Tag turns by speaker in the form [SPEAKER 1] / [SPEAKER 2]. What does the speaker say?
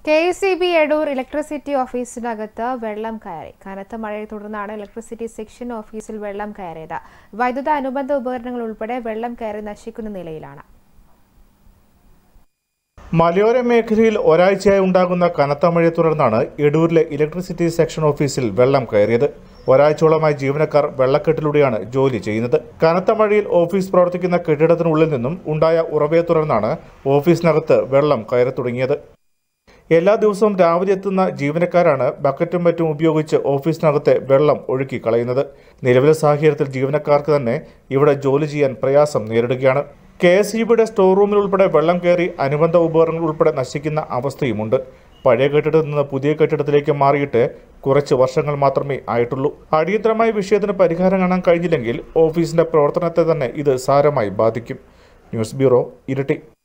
[SPEAKER 1] K S E B Edoor electricity ഓഫീസിനകത്ത് വെള്ളം കയറി കനത്ത മഴയെ തുടർന്നാണ് ഇലക്ട്രിസിറ്റി സെക്ഷൻ ഓഫീസിൽ വെള്ളം കയറിയത് വൈദ്യുത അനുബന്ധ ഉപകരണങ്ങൾ ഉൾപ്പെടെ വെള്ളം കയറി നശിക്കുന്ന നിലയിലാണ്
[SPEAKER 2] മലയോര മേഖലയിൽ ഒരാഴ്ചയായി ഉണ്ടാകുന്ന കനത്ത മഴയെ തുടർന്നാണ് എടൂരിലെ ഇലക്ട്രിസിറ്റി സെക്ഷൻ ഓഫീസിൽ വെള്ളം കയറിയത് ഒരാഴ്ചയോളമായി ജീവനക്കാർ വെള്ളക്കെട്ടിലൂടെയാണ് ജോലി ചെയ്യുന്നത് കനത്ത മഴയിൽ ഓഫീസ് പ്രവർത്തിക്കുന്ന കെട്ടിടത്തിനുള്ളിൽ നിന്നും ഉണ്ടായ ഉറവയെ തുടർന്നാണ് ഓഫീസിനകത്ത് വെള്ളം കയറി തുടങ്ങിയത് എല്ലാ ദിവസവും രാവിലെ എത്തുന്ന ജീവനക്കാരാണ് ബക്കറ്റും മറ്റും ഉപയോഗിച്ച് ഓഫീസിനകത്തെ വെള്ളം ഒഴുക്കി കളയുന്നത് നിലവിലെ സാഹചര്യത്തിൽ ജീവനക്കാർക്ക് തന്നെ ഇവിടെ ജോലി ചെയ്യാൻ പ്രയാസം നേരിടുകയാണ് കെ എസ് ഇ ബിയുടെ സ്റ്റോർ റൂമിൽ ഉൾപ്പെടെ വെള്ളം കയറി അനുബന്ധ ഉപകരണങ്ങൾ ഉൾപ്പെടെ നശിക്കുന്ന അവസ്ഥയുമുണ്ട് പഴയ കെട്ടിടത്തിൽ നിന്ന് പുതിയ കെട്ടിടത്തിലേക്ക് മാറിയിട്ട് കുറച്ച് വർഷങ്ങൾ മാത്രമേ ആയിട്ടുള്ളൂ അടിയന്തരമായ വിഷയത്തിന് പരിഹാരം കാണാൻ കഴിഞ്ഞില്ലെങ്കിൽ ഓഫീസിന്റെ പ്രവർത്തനത്തെ തന്നെ ഇത് സാരമായി ബാധിക്കും ന്യൂസ് ബ്യൂറോ ഇരട്ടി